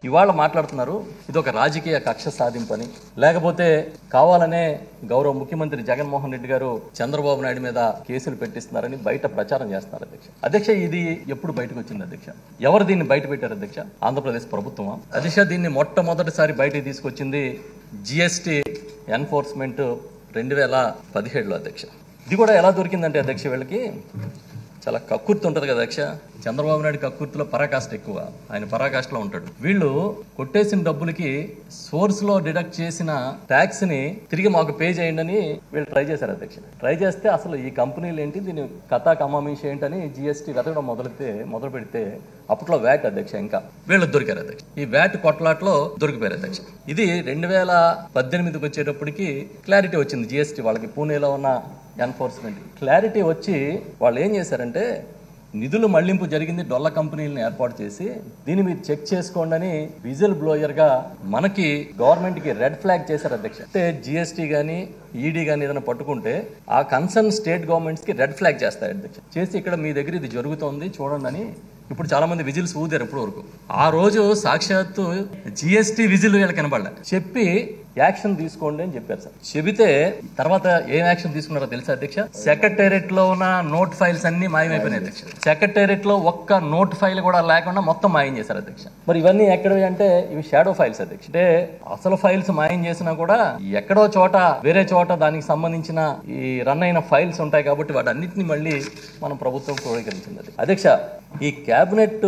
ఇవాళ మాట్లాడుతున్నారు ఇది ఒక రాజకీయ కక్ష సాధింపని లేకపోతే కావాలనే గౌరవ ముఖ్యమంత్రి జగన్మోహన్ రెడ్డి గారు చంద్రబాబు నాయుడు మీద కేసులు పెట్టిస్తున్నారని బయట ప్రచారం చేస్తున్నారు అధ్యక్ష అధ్యక్ష ఇది ఎప్పుడు బయటకు వచ్చింది అధ్యక్ష ఎవరు దీన్ని బయట పెట్టారు అధ్యక్ష ఆంధ్రప్రదేశ్ ప్రభుత్వమా అధ్యక్ష దీన్ని మొట్టమొదటిసారి బయటకు తీసుకొచ్చింది జిఎస్టి ఎన్ఫోర్స్మెంట్ రెండు వేల పదిహేడులో అధ్యక్ష ఇది కూడా ఎలా దొరికిందంటే అధ్యక్ష వీళ్ళకి చాలా కక్కుర్తి ఉంటుంది కదా అధ్యక్ష చంద్రబాబు నాయుడు కక్కుర్తిలో పరాకాష్ట ఎక్కువ ఆయన పరాకాష్ఠలో ఉంటాడు వీళ్ళు కొట్టేసిన డబ్బులకి సోర్స్ లో డిడక్ట్ చేసిన ట్యాక్స్ ని తిరిగి మాకు పే చేయండి అని వీళ్ళు ట్రై చేశారు అధ్యక్ష ట్రై చేస్తే అసలు ఈ కంపెనీలు ఏంటి దీని కథా కమామీష్ ఏంటని జిఎస్టీ వెతకడం మొదలెడితే మొదలు పెడితే అప్పట్లో వ్యాట్ అధ్యక్ష ఇంకా వీళ్ళు దొరికారు అధ్యక్ష ఈ వ్యాట్ కొట్లాట్లో దొరికిపోయారు అధ్యక్ష ఇది రెండు వేల పద్దెనిమిదికి వచ్చేటప్పటికి క్లారిటీ వచ్చింది జిఎస్టీ వాళ్ళకి పూణేలో ఉన్న ఎన్ఫోర్స్మెంట్ క్లారిటీ వచ్చి వాళ్ళు ఏం చేశారంటే నిధులు మళ్లింపు జరిగింది డొల్ల కంపెనీలను ఏర్పాటు చేసి దీన్ని మీరు చెక్ చేసుకోండి అని విజిల్ బ్లోయర్ గా మనకి గవర్నమెంట్ కి రెడ్ ఫ్లాగ్ చేశారు అధ్యక్ష అంటే జిఎస్టీ గానీ ఈడీ గానీ ఏదైనా పట్టుకుంటే ఆ కన్సర్న్ స్టేట్ గవర్నమెంట్స్ కి రెడ్ ఫ్లాగ్ చేస్తాయి అధ్యక్ష చేసి ఇక్కడ మీ దగ్గర ఇది జరుగుతోంది చూడండి అని ఇప్పుడు చాలా మంది విజిల్స్ ఊదారు ఇప్పటి వరకు ఆ రోజు సాక్షాత్తు జిఎస్టీ విజిల్ వీళ్ళకి కనబడలే చెప్పి యాక్షన్ తీసుకోండి అని చెప్పారు సార్ చెబితే తర్వాత ఏం యాక్షన్ తీసుకున్నారో తెలుసా అధ్యక్ష సెక్రటేరియట్ లో ఉన్న నోట్ ఫైల్స్ అన్ని మాయమైపోయినాయి అధ్యక్ష సెక్రటేరియట్ లో ఒక్క నోట్ ఫైల్ కూడా లేకుండా మొత్తం మాయం చేశారు అధ్యక్ష మరి ఇవన్నీ ఎక్కడవి అంటే ఇవి షాడో ఫైల్స్ అధ్యక్ష అంటే అసలు ఫైల్స్ మాయం చేసినా కూడా ఎక్కడో చోట వేరే చోట దానికి సంబంధించిన ఈ రన్ అయిన ఫైల్స్ ఉంటాయి కాబట్టి వాటన్నిటిని మళ్ళీ మనం ప్రభుత్వం క్రోడీకరించింది అది అధ్యక్ష ఈ క్యాబినెట్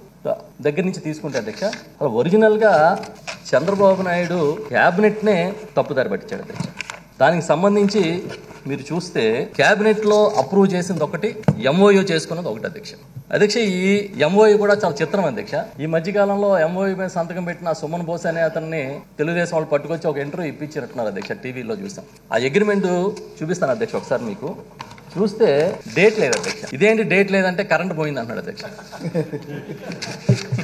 దగ్గర నుంచి తీసుకుంటే అధ్యక్ష అసలు ఒరిజినల్ గా చంద్రబాబు నాయుడు క్యాబినెట్ నే తప్పుదారి పట్టించాడు అధ్యక్ష దానికి సంబంధించి మీరు చూస్తే క్యాబినెట్ లో అప్రూవ్ చేసింది ఒకటి ఎంఓయూ చేసుకున్నది ఒకటి అధ్యక్ష అధ్యక్ష ఈ ఎంఓయూ కూడా చాలా చిత్రం అధ్యక్ష ఈ మధ్య కాలంలో ఎంఓయూ మీద సంతకం పెట్టిన సుమన్ బోస్ అనే అతన్ని తెలుగుదేశం వాళ్ళు పట్టుకొచ్చి ఒక ఇంటర్వ్యూ ఇప్పించినట్టున్నారు అధ్యక్ష టీవీలో చూసాం ఆ అగ్రిమెంట్ చూపిస్తాను అధ్యక్ష ఒకసారి మీకు చూస్తే డేట్ లేదు అధ్యక్ష ఇదేంటి డేట్ లేదంటే కరెంట్ పోయింది అంటున్నాడు అధ్యక్ష